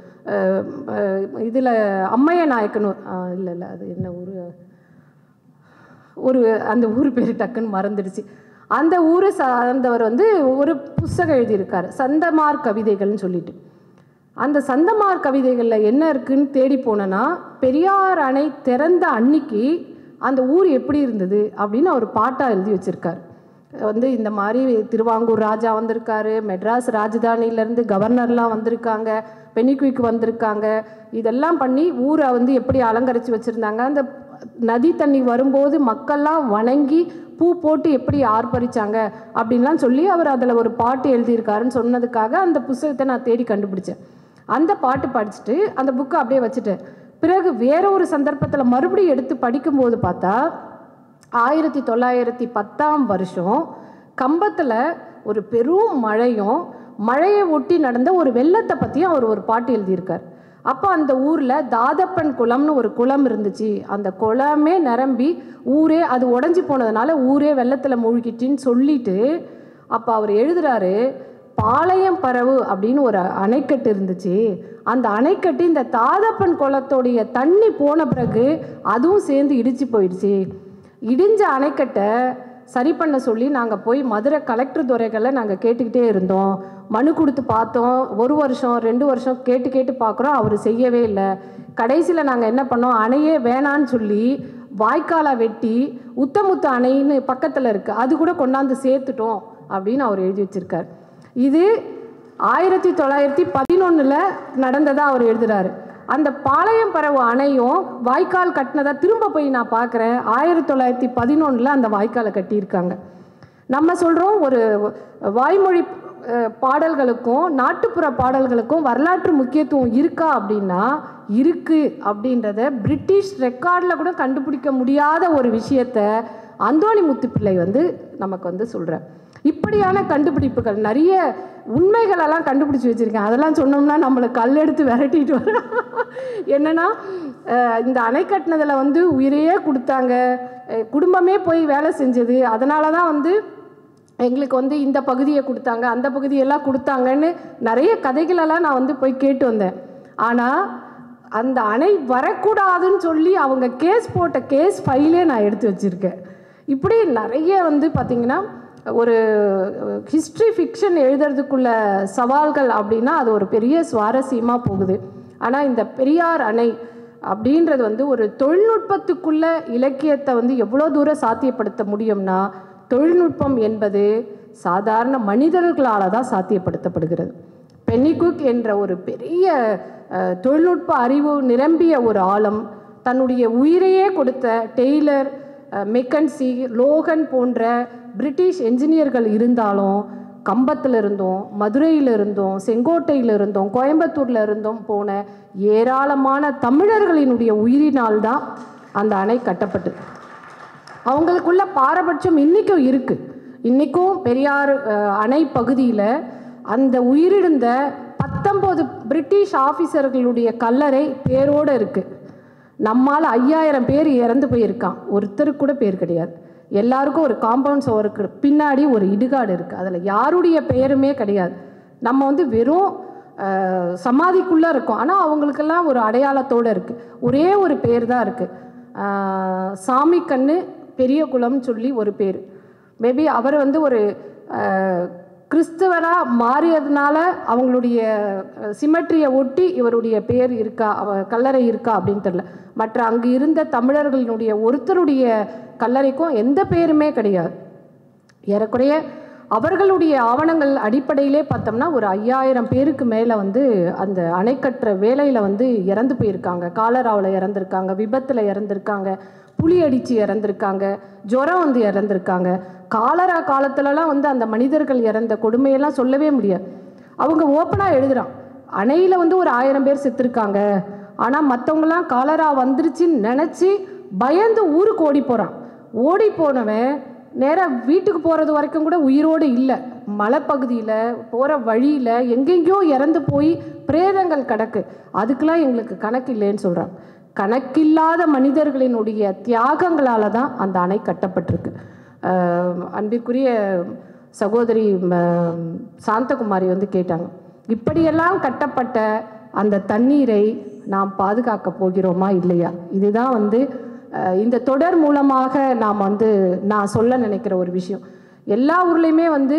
C: இதில் அம்மைய நாயக்கனு இல்லை இல்லை அது என்ன ஊர் ஒரு அந்த ஊர் பேர் டக்குன்னு மறந்துடுச்சு அந்த ஊரை சார்ந்தவர் வந்து ஒரு புஸ்தகம் எழுதியிருக்காரு சந்தமார் கவிதைகள்னு சொல்லிட்டு அந்த சந்தமார் கவிதைகளில் என்ன இருக்குன்னு தேடி போனேன்னா பெரியார் அணை திறந்த அன்னைக்கு அந்த ஊர் எப்படி இருந்தது அப்படின்னு அவர் பாட்டாக எழுதி வச்சிருக்காரு வந்து இந்த மாதிரி திருவாங்கூர் ராஜா வந்திருக்காரு மெட்ராஸ் ராஜதானியிலேருந்து கவர்னர்லாம் வந்திருக்காங்க பெனிக்விக் வந்திருக்காங்க இதெல்லாம் பண்ணி ஊரை வந்து எப்படி அலங்கரித்து வச்சுருந்தாங்க அந்த நதி தண்ணி வரும்போது மக்கள்லாம் வணங்கி பூ போட்டு எப்படி ஆர்ப்பரிச்சாங்க அப்படின்லாம் சொல்லி அவர் அதில் ஒரு பாட்டு எழுதியிருக்காருன்னு சொன்னதுக்காக அந்த புஸ்தகத்தை நான் தேடி கண்டுபிடிச்சேன் அந்த பாட்டு படிச்சுட்டு அந்த புக்கை அப்படியே வச்சுட்டேன் பிறகு வேற ஒரு சந்தர்ப்பத்தில் மறுபடியும் எடுத்து படிக்கும்போது பார்த்தா ஆயிரத்தி தொள்ளாயிரத்தி பத்தாம் வருஷம் கம்பத்தில் ஒரு பெரும் மழையும் மழையை ஒட்டி நடந்த ஒரு வெள்ளத்தை பற்றியும் அவர் ஒரு பாட்டு எழுதியிருக்கார் அப்போ அந்த ஊரில் தாதப்பன் குளம்னு ஒரு குளம் இருந்துச்சு அந்த குளமே நிரம்பி ஊரே அது உடஞ்சி போனதுனால ஊரே வெள்ளத்தில் மூழ்கிட்டுன்னு சொல்லிட்டு அப்போ அவர் எழுதுறாரு பாளையம் பறவு அப்படின்னு ஒரு அணைக்கட்டு இருந்துச்சு அந்த அணைக்கட்டு இந்த தாதப்பன் குளத்தோடைய தண்ணி போன பிறகு அதுவும் சேர்ந்து இடிச்சு போயிடுச்சு இடிஞ்ச அணைக்கட்டை சரி பண்ண சொல்லி நாங்கள் போய் மதுரை கலெக்டர் துறைகளில் நாங்கள் கேட்டுக்கிட்டே இருந்தோம் மனு கொடுத்து பார்த்தோம் ஒரு வருஷம் ரெண்டு வருஷம் கேட்டு கேட்டு பார்க்குறோம் அவர் செய்யவே இல்லை கடைசியில் நாங்கள் என்ன பண்ணோம் அணையே வேணான்னு சொல்லி வாய்க்காலை வெட்டி உத்தமுத்த அணைன்னு பக்கத்தில் இருக்குது அது கூட கொண்டாந்து சேர்த்துட்டோம் அப்படின்னு அவர் எழுதி வச்சிருக்கார் இது ஆயிரத்தி தொள்ளாயிரத்தி பதினொன்றில் நடந்ததாக அவர் எழுதுறாரு அந்த பாளையம் பறவை அணையும் வாய்க்கால் கட்டினதா திரும்ப போய் நான் பார்க்குறேன் ஆயிரத்தி தொள்ளாயிரத்தி பதினொன்றில் அந்த வாய்க்காலை கட்டியிருக்காங்க நம்ம சொல்கிறோம் ஒரு வாய்மொழி அஹ், பாடல்களுக்கும் நாட்டுப்புற பாடல்களுக்கும் வரலாற்று முக்கியத்துவம் இருக்கா அப்படின்னா இருக்கு அப்படின்றத பிரிட்டிஷ் ரெக்கார்டில் கூட கண்டுபிடிக்க முடியாத ஒரு விஷயத்த அந்தோணி முத்துப்பிள்ளை வந்து நமக்கு வந்து சொல்கிறார் இப்படியான கண்டுபிடிப்புகள் நிறைய உண்மைகளெல்லாம் கண்டுபிடிச்சி வச்சுருக்கேன் அதெல்லாம் சொன்னோம்னா நம்மளை கல் எடுத்து விரட்டிட்டு வர என்னன்னா அஹ், இந்த அணை கட்டினதில் வந்து உயிரையே கொடுத்தாங்க அஹ், குடும்பமே போய் வேலை செஞ்சது அதனால தான் வந்து எங்களுக்கு வந்து இந்த பகுதியை கொடுத்தாங்க அந்த பகுதியெல்லாம் கொடுத்தாங்கன்னு நிறைய கதைகளெல்லாம் நான் வந்து போய் கேட்டு வந்தேன் ஆனால் அந்த அணை வரக்கூடாதுன்னு சொல்லி அவங்க கேஸ் போட்ட கேஸ் ஃபைலே நான் எடுத்து வச்சுருக்கேன் இப்படி நிறைய வந்து பார்த்திங்கன்னா ஒரு ஹிஸ்ட்ரி ஃபிக்ஷன் எழுதுறதுக்குள்ள சவால்கள் அப்படின்னா அது ஒரு பெரிய சுவாரஸ்யமாக போகுது ஆனால் இந்த பெரியார் அணை அப்படின்றது வந்து ஒரு தொழில்நுட்பத்துக்குள்ள இலக்கியத்தை வந்து எவ்வளோ தூரம் சாத்தியப்படுத்த முடியும்னா தொழில்நுட்பம் என்பது சாதாரண மனிதர்களால் தான் சாத்தியப்படுத்தப்படுகிறது பென்னிகுக் என்ற ஒரு பெரிய அஹ், தொழில்நுட்ப அறிவு நிரம்பிய ஒரு ஆழம் தன்னுடைய உயிரையே கொடுத்த டெய்லர் அஹ், மெக்கன்சி லோகன் போன்ற பிரிட்டிஷ் என்ஜினியர்கள் இருந்தாலும் கம்பத்தில் இருந்தோம் மதுரையில் இருந்தோம் செங்கோட்டையில் இருந்தோம் கோயம்புத்தூரில் இருந்தோம் போன ஏராளமான தமிழர்களினுடைய உயிரினால் தான் அந்த அணை கட்டப்பட்டது அவங்களுக்குள்ள பாரபட்சம் இன்றைக்கும் இருக்குது இன்றைக்கும் பெரியார் அஹ், அணை பகுதியில் அந்த உயிரிழந்த பத்தொம்போது பிரிட்டிஷ் ஆஃபீஸர்களுடைய கல்லறை பேரோடு இருக்குது நம்மால் ஐயாயிரம் பேர் இறந்து போயிருக்கான் ஒருத்தருக்கு கூட பேர் கிடையாது எல்லாருக்கும் ஒரு காம்பவுண்ட் சுவருக்கு பின்னாடி ஒரு இடுகாடு இருக்குது அதில் யாருடைய பெயருமே கிடையாது நம்ம வந்து வெறும் அஹ், சமாதிக்குள்ளே இருக்கோம் ஆனால் அவங்களுக்கெல்லாம் ஒரு அடையாளத்தோடு இருக்குது ஒரே ஒரு பேர் தான் இருக்குது சாமி கண்ணு பெரிய குளம்னு சொல்லி ஒரு பேர் மேபி அவர் வந்து ஒரு அஹ், கிறிஸ்தவராக மாறியதுனால அவங்களுடைய சிமெட்ரியை ஒட்டி இவருடைய பேர் இருக்கா அவ கல்லறை இருக்கா அப்படின்னு தெரியல மற்ற அங்கு இருந்த தமிழர்களினுடைய ஒருத்தருடைய கல்லறைக்கும் எந்த பேருமே கிடையாது ஏறக்குறைய அவர்களுடைய ஆவணங்கள் அடிப்படையிலே பார்த்தோம்னா ஒரு ஐயாயிரம் பேருக்கு மேலே வந்து அந்த அணை கட்டுற வேலையில் வந்து இறந்து போயிருக்காங்க காலராவில் இறந்துருக்காங்க விபத்தில் இறந்துருக்காங்க புலி அடித்து இறந்துருக்காங்க ஜுரம் வந்து இறந்துருக்காங்க காலரா காலத்துலலாம் வந்து அந்த மனிதர்கள் இறந்த கொடுமையெல்லாம் சொல்லவே முடியாது அவங்க ஓப்பனாக எழுதுறான் அணையில் வந்து ஒரு ஆயிரம் பேர் செத்துருக்காங்க ஆனால் மற்றவங்களாம் காலரா வந்துருச்சுன்னு நினச்சி பயந்து ஊருக்கு ஓடி போகிறான் ஓடி போனவன் நேராக வீட்டுக்கு போகிறது வரைக்கும் கூட உயிரோடு இல்லை மலைப்பகுதியில் போகிற வழியில் எங்கெங்கேயோ இறந்து போய் பிரேதங்கள் கிடக்கு அதுக்கெல்லாம் எங்களுக்கு கணக்கு இல்லைன்னு சொல்கிறான் கணக்கில்லாத மனிதர்களினுடைய தியாகங்களால தான் அந்த அணை கட்டப்பட்டிருக்கு ஆஹ் அன்பிற்குரிய சகோதரி ம, சாந்தகுமாரி வந்து கேட்டாங்க இப்படியெல்லாம் கட்டப்பட்ட அந்த தண்ணீரை நாம் பாதுகாக்க போகிறோமா இல்லையா இதுதான் வந்து அஹ், இந்த தொடர் மூலமாக நாம் வந்து நான் சொல்ல நினைக்கிற ஒரு விஷயம் எல்லா ஊர்லேயுமே வந்து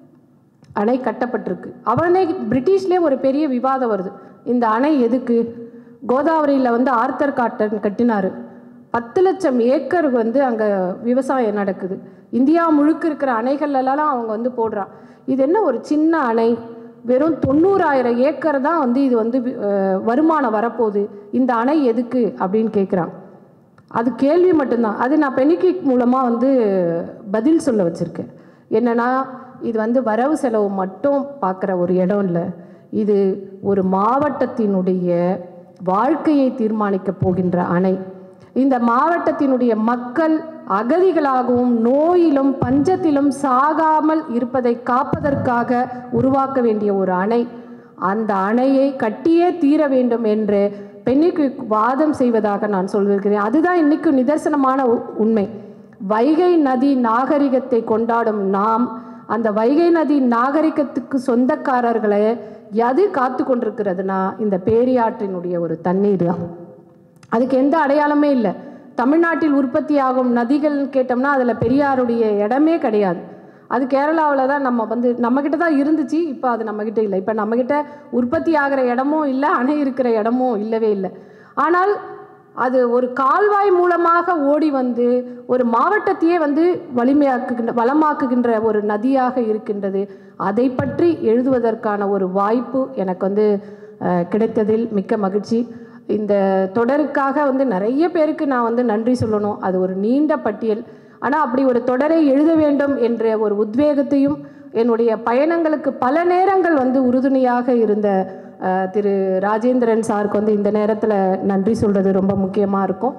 C: அணை கட்டப்பட்டிருக்கு அவனே பிரிட்டிஷ்லேயே ஒரு பெரிய விவாதம் வருது இந்த அணை எதுக்கு கோதாவரியில் வந்து ஆர்த்தர் காட்டன் கட்டினார் பத்து லட்சம் ஏக்கர் வந்து அங்கே விவசாயம் நடக்குது இந்தியா முழுக்க இருக்கிற அணைகள்லாம் அவங்க வந்து போடுறான் இது என்ன ஒரு சின்ன அணை வெறும் தொண்ணூறாயிரம் ஏக்கர் தான் வந்து இது வந்து அஹ், வருமானம் வரப்போகுது இந்த அணை எதுக்கு அப்படின்னு கேட்குறான் அது கேள்வி மட்டும்தான் அது நான் பெனிக்விக் மூலமாக வந்து பதில் சொல்ல வச்சுருக்கேன் என்னன்னா இது வந்து வரவு செலவு மட்டும் பார்க்குற ஒரு இடம் இல்லை இது ஒரு மாவட்டத்தினுடைய வாழ்க்கையை தீர்மானிக்க போகின்ற அணை இந்த மாவட்டத்தினுடைய மக்கள் அகதிகளாகவும் நோயிலும் பஞ்சத்திலும் சாகாமல் இருப்பதை காப்பதற்காக உருவாக்க வேண்டிய ஒரு அணை அந்த அணையை கட்டியே தீர வேண்டும் என்று பெண்ணிக்கு வாதம் செய்வதாக நான் சொல்லியிருக்கிறேன் அதுதான் இன்னைக்கு நிதர்சனமான உ- உண்மை வைகை நதி நாகரிகத்தை கொண்டாடும் நாம் அந்த வைகை நதி நாகரிகத்துக்கு சொந்தக்காரர்களை எது காத்து கொண்டிருக்கிறதுனா இந்த பேரியாற்றினுடைய ஒரு தண்ணீர் தான் அதுக்கு எந்த அடையாளமே இல்லை தமிழ்நாட்டில் உற்பத்தியாகும் நதிகள்னு கேட்டோம்னா அதில் பெரியாருடைய இடமே கிடையாது அது கேரளாவில் தான் நம்ம வந்து நம்மக்கிட்ட தான் இருந்துச்சு இப்போ அது நம்மக்கிட்ட இல்லை இப்போ நம்மக்கிட்ட உற்பத்தி ஆகிற இடமும் இல்லை அணை இருக்கிற இடமும் இல்லவே இல்லை ஆனால் அது ஒரு கால்வாய் மூலமாக ஓடி வந்து ஒரு மாவட்டத்தையே வந்து வலிமையாக்குகின்ற வளமாக்குகின்ற ஒரு நதியாக இருக்கின்றது அதை பற்றி எழுதுவதற்கான ஒரு வாய்ப்பு எனக்கு வந்து அஹ், கிடைத்ததில் மிக்க மகிழ்ச்சி இந்த தொடருக்காக வந்து நிறைய பேருக்கு நான் வந்து நன்றி சொல்லணும் அது ஒரு நீண்ட பட்டியல் ஆனால் அப்படி ஒரு தொடரை எழுத வேண்டும் என்ற ஒரு உத்வேகத்தையும் என்னுடைய பயணங்களுக்கு பல நேரங்கள் வந்து உறுதுணையாக இருந்த அஹ், திரு ராஜேந்திரன் சாருக்கு வந்து இந்த நேரத்தில் நன்றி சொல்கிறது ரொம்ப முக்கியமாக இருக்கும்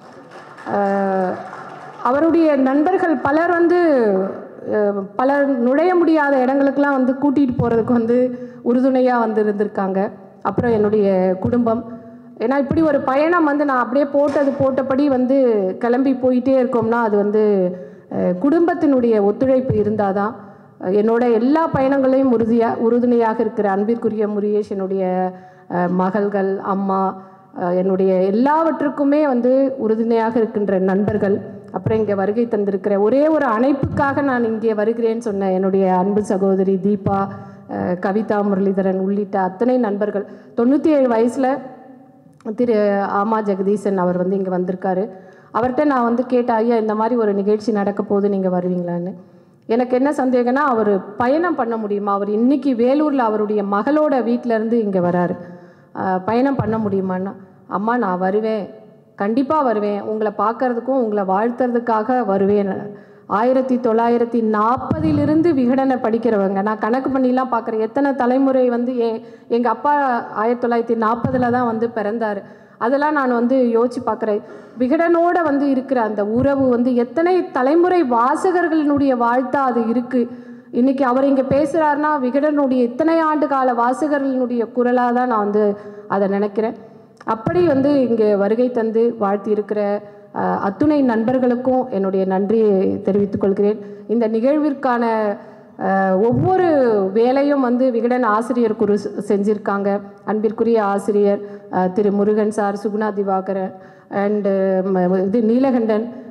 C: அஹ், அவருடைய நண்பர்கள் பலர் வந்து அஹ், பலர் நுழைய முடியாத இடங்களுக்கெல்லாம் வந்து கூட்டிகிட்டு போகிறதுக்கு வந்து உறுதுணையாக வந்து இருந்திருக்காங்க அப்புறம் என்னுடைய குடும்பம் ஏன்னா இப்படி ஒரு பயணம் வந்து நான் அப்படியே போட்டது போட்டபடி வந்து கிளம்பி போயிட்டே இருக்கோம்னா அது வந்து அஹ், குடும்பத்தினுடைய ஒத்துழைப்பு இருந்தால் தான் என்னோட எல்லா பயணங்களையும் உறுதியாக உறுதுணையாக இருக்கிற அன்பிற்குரிய முருகேஷ் என்னுடைய அஹ், மகள்கள் அம்மா அஹ், என்னுடைய எல்லாவற்றுக்குமே வந்து உறுதுணையாக இருக்கின்ற நண்பர்கள் அப்புறம் இங்கே வருகை தந்திருக்கிற ஒரே ஒரு அணைப்புக்காக நான் இங்கே வருகிறேன்னு சொன்ன என்னுடைய அன்பு சகோதரி தீபா அஹ், கவிதா முரளிதரன் உள்ளிட்ட அத்தனை நண்பர்கள் தொண்ணூற்றி ஏழு வயசில் திரு ஆமா ஜெகதீசன் அவர் வந்து இங்கே வந்திருக்காரு அவர்கிட்ட நான் வந்து கேட்டேன் ஐயா இந்த மாதிரி ஒரு நிகழ்ச்சி நடக்க போது நீங்கள் வருவீங்களான்னு எனக்கு என்ன சந்தேகம்னா அவர் பயணம் பண்ண முடியுமா அவர் இன்னைக்கு வேலூரில் அவருடைய மகளோட வீட்ல இருந்து இங்கே வராரு ஆஹ் பயணம் பண்ண முடியுமான்னா அம்மா நான் வருவேன் கண்டிப்பாக வருவேன் உங்களை பார்க்கறதுக்கும் உங்களை வாழ்த்துறதுக்காக வருவேன் ஆயிரத்தி தொள்ளாயிரத்தி நாற்பதிலிருந்து விகடனை படிக்கிறவங்க நான் கணக்கு பண்ணிலாம் பார்க்குறேன் எத்தனை தலைமுறை வந்து எ எங்கள் அப்பா ஆயிரத்தி தொள்ளாயிரத்தி நாற்பதில் தான் வந்து பிறந்தார் அதெல்லாம் நான் வந்து யோசிச்சு பார்க்குறேன் விகடனோட வந்து இருக்கிற அந்த உறவு வந்து எத்தனை தலைமுறை வாசகர்களினுடைய வாழ்த்தா அது இருக்குது இன்னைக்கு அவர் இங்கே பேசுகிறாருன்னா விகடனுடைய இத்தனை ஆண்டு கால வாசகர்களினுடைய குரலாக தான் நான் வந்து அதை நினைக்கிறேன் அப்படி வந்து இங்கே வருகை தந்து வாழ்த்தி இருக்கிற அஹ், அத்துணை நண்பர்களுக்கும் என்னுடைய நன்றியை தெரிவித்துக் கொள்கிறேன் இந்த நிகழ்விற்கான அஹ், ஒவ்வொரு வேலையும் வந்து விகடன் ஆசிரியர் குரு செ- செஞ்சிருக்காங்க அன்பிற்குரிய ஆசிரியர் அஹ், திரு முருகன் சார் சுகுணா திவாகரன் அண்டு இது நீலகண்டன்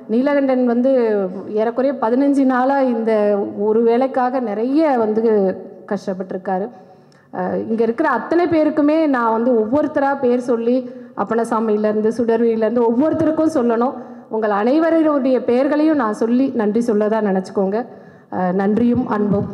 C: நீலகண்டன் வந்து ஏறக்குறைய பதினஞ்சு நாளாக இந்த ஒரு வேலைக்காக நிறைய வந்து கஷ்டப்பட்டிருக்காரு இங்கே இருக்கிற அத்தனை பேருக்குமே நான் வந்து ஒவ்வொருத்தராக பேர் சொல்லி அப்பனசாமியிலேருந்து சுடர்வியிலேருந்து ஒவ்வொருத்தருக்கும் சொல்லணும் உங்கள் அனைவருடைய பெயர்களையும் நான் சொல்லி நன்றி சொல்லதா நினச்சிக்கோங்க அஹ் நன்றியும் அன்பும்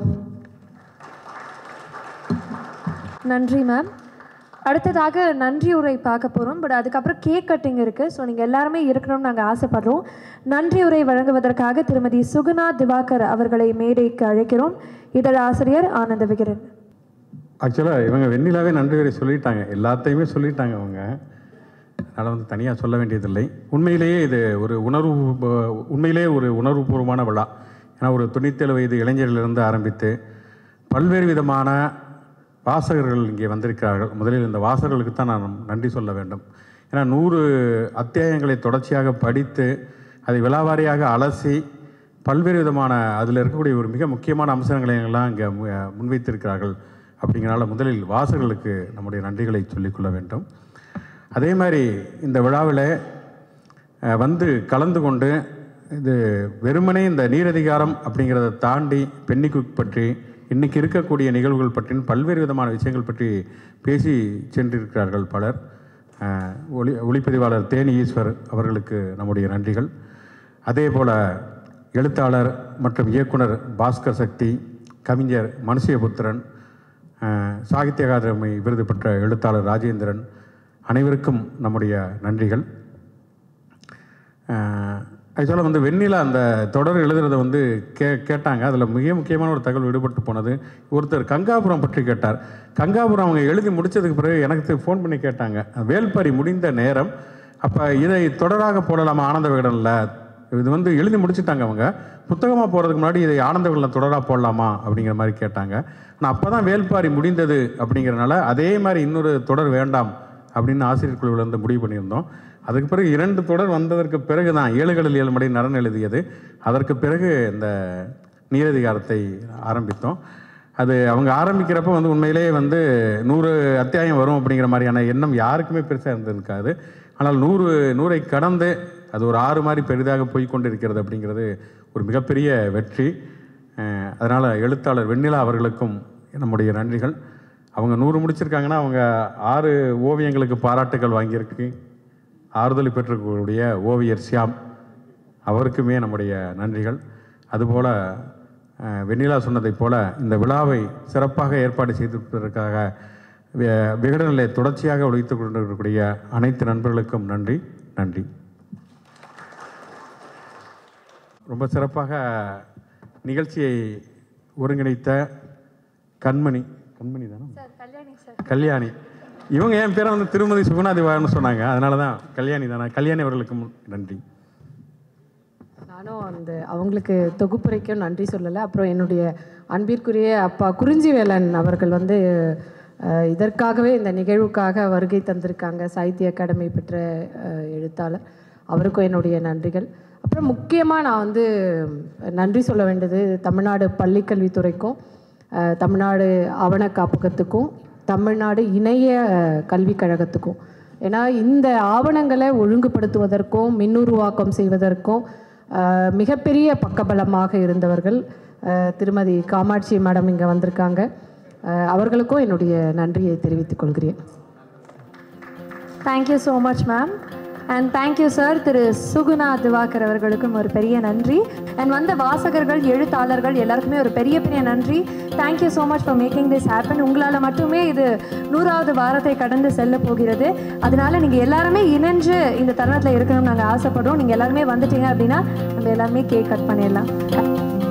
A: நன்றி மேம் அடுத்ததாக நன்றி உரை பார்க்க போகிறோம் பட் அதுக்கப்புறம் கேக் கட்டிங் இருக்குது ஸோ நீங்கள் எல்லாருமே இருக்கணும்னு நாங்கள் ஆசைப்படுறோம் நன்றி உரை வழங்குவதற்காக திருமதி சுகுணா திவாகர் அவர்களை மேடைக்கு அழைக்கிறோம் இதழ் ஆசிரியர் ஆனந்த விகரன்
D: ஆக்சுவலாக இவங்க வெண்ணிலாவே நன்றி வரை சொல்லிட்டாங்க எல்லாத்தையுமே சொல்லிட்டாங்க அவங்க அதனால் வந்து தனியாக சொல்ல வேண்டியதில்லை உண்மையிலேயே இது ஒரு உணர்வு ப- உண்மையிலேயே ஒரு உணர்வுபூர்வமான விழா ஏன்னா ஒரு தொண்ணூத்தேழு வயது இளைஞரிலிருந்து ஆரம்பித்து பல்வேறு விதமான வாசகர்கள் இங்கே வந்திருக்கிறார்கள் முதலில் இந்த வாசகர்களுக்கு தான் நான் நன்றி சொல்ல வேண்டும் ஏன்னா நூறு அத்தியாயங்களை தொடர்ச்சியாக படித்து அதை விலாவாரியாக அலசி பல்வேறு விதமான அதில் இருக்கக்கூடிய ஒரு மிக முக்கியமான அம்சங்களை எல்லாம் இங்கே மு- முன்வைத்திருக்கிறார்கள் அப்படிங்கிறனால முதலில் வாசகர்களுக்கு நம்முடைய நன்றிகளை சொல்லிக்கொள்ள வேண்டும் அதே மாதிரி இந்த விழாவில் அஹ், வந்து கலந்து கொண்டு இது வெறுமனே இந்த நீரதிகாரம் அப்படிங்கிறத தாண்டி பெண்ணிக்குக் பற்றி இன்னைக்கு இருக்கக்கூடிய நிகழ்வுகள் பற்றியும் பல்வேறு விதமான விஷயங்கள் பற்றி பேசி சென்றிருக்கிறார்கள் பலர் அஹ், ஒளி ஒளிப்பதிவாளர் தேனி ஈஸ்வர் அவர்களுக்கு நம்முடைய நன்றிகள் அதே போல் எழுத்தாளர் மற்றும் இயக்குனர் பாஸ்கர் சக்தி கவிஞர் மனுஷயபுத்திரன் அஹ், சாகித்ய அகாதமி விருது பெற்ற எழுத்தாளர் ராஜேந்திரன் அனைவருக்கும் நம்முடைய நன்றிகள் ஆக்சுவலாக வந்து வெண்ணிலா அந்த தொடர் எழுதுறத வந்து கே கேட்டாங்க அதில் மிக முக்கியமான ஒரு தகவல் விடுபட்டு போனது ஒருத்தர் கங்காபுரம் பற்றி கேட்டார் கங்காபுரம் அவங்க எழுதி முடிச்சதுக்கு பிறகு எனக்கு ஃபோன் பண்ணி கேட்டாங்க வேல்பாரி முடிந்த நேரம் அப்போ இதை தொடராக போடலாமா ஆனந்த விகடனில் இது வந்து எழுதி முடிச்சிட்டாங்க அவங்க புத்தகமாக போகிறதுக்கு முன்னாடி இதை ஆனந்த விகடனில் தொடராக போடலாமா அப்படிங்கிற மாதிரி கேட்டாங்க ஆனால் அப்போ தான் வேல்பாரி முடிந்தது அப்படிங்கிறனால அதே மாதிரி இன்னொரு தொடர் வேண்டாம் அப்படின்னு ஆசிரியர் குழுவிலேருந்து முடிவு பண்ணியிருந்தோம் அதுக்கு பிறகு இரண்டு தொடர் வந்ததற்கு பிறகு தான் ஏழுகளில் ஏழு மணி நரன் எழுதியது அதற்கு பிறகு இந்த நீரதிகாரத்தை ஆரம்பித்தோம் அது அவங்க ஆரம்பிக்கிறப்ப வந்து உண்மையிலேயே வந்து நூறு அத்தியாயம் வரும் அப்படிங்கிற மாதிரியான எண்ணம் யாருக்குமே பெருசாக இருந்திருக்காது ஆனால் நூறு நூறை கடந்து அது ஒரு ஆறு மாதிரி பெரிதாக போய் கொண்டிருக்கிறது அப்படிங்கிறது ஒரு மிகப்பெரிய வெற்றி அதனால் எழுத்தாளர் வெண்ணிலா அவர்களுக்கும் நம்முடைய நன்றிகள் அவங்க நூறு முடிச்சிருக்காங்கன்னா அவங்க ஆறு ஓவியங்களுக்கு பாராட்டுகள் வாங்கியிருக்கு ஆறுதல் பெற்றக்கூடிய ஓவியர் ஷியாம் அவருக்குமே நம்முடைய நன்றிகள் அதுபோல் அஹ், வெண்ணிலா சொன்னதைப் போல இந்த விழாவை சிறப்பாக ஏற்பாடு செய்திருப்பதற்காக வி- விகடனிலே தொடர்ச்சியாக உழைத்து கொண்டிருக்கக்கூடிய அனைத்து நண்பர்களுக்கும் நன்றி நன்றி ரொம்ப சிறப்பாக நிகழ்ச்சியை ஒருங்கிணைத்த கண்மணி கண்மணி தானே
A: சார் கல்யாணி சார்
D: கல்யாணி இவங்க என் பேரை வந்து திருமதி சுகுணாதிவான்னு சொன்னாங்க அதனால தான் கல்யாணி தானே கல்யாணி அவர்களுக்கும் நன்றி
C: நானும் அந்த அவங்களுக்கு தொகுப்புரைக்கும் நன்றி சொல்லலை அப்புறம் என்னுடைய அன்பிற்குரிய அப்பா குறிஞ்சிவேலன் அவர்கள் வந்து அஹ், இதற்காகவே இந்த நிகழ்வுக்காக வருகை தந்திருக்காங்க சாகித்ய அகாடமி பெற்ற அஹ், எழுத்தாளர் அவருக்கும் என்னுடைய நன்றிகள் அப்புறம் முக்கியமாக நான் வந்து நன்றி சொல்ல வேண்டியது தமிழ்நாடு பள்ளிக்கல்வித்துறைக்கும் அஹ், தமிழ்நாடு ஆவண காப்பகத்துக்கும் தமிழ்நாடு இணைய அஹ், கல்விக் கழகத்துக்கும் ஏன்னா இந்த ஆவணங்களை ஒழுங்குபடுத்துவதற்கும் மின்னுருவாக்கம் செய்வதற்கும் அஹ், மிகப்பெரிய பக்கபலமாக இருந்தவர்கள் அஹ், திருமதி காமாட்சி மேடம் இங்கே வந்திருக்காங்க அஹ், அவர்களுக்கும் என்னுடைய நன்றியை தெரிவித்துக் கொள்கிறேன்
A: thank you so much ma'am and thank you sir Thiru Suguna Divakar அவர்களுக்கும் ஒரு பெரிய நன்றி அண்ட் வந்த வாசகர்கள் எழுத்தாளர்கள் எல்லாருக்குமே ஒரு பெரிய பெரிய நன்றி thank you so much for making this happen உங்களால் மட்டுமே இது நூறாவது வாரத்தை கடந்து செல்ல போகிறது அதனால நீங்கள் எல்லாருமே இணைஞ்சு இந்த தருணத்தில் இருக்கணும்னு நாங்கள் ஆசைப்படுறோம் நீங்கள் எல்லாருமே வந்துட்டீங்க அப்படின்னா நம்ம எல்லாருமே கேக் கட் பண்ணிடலாம்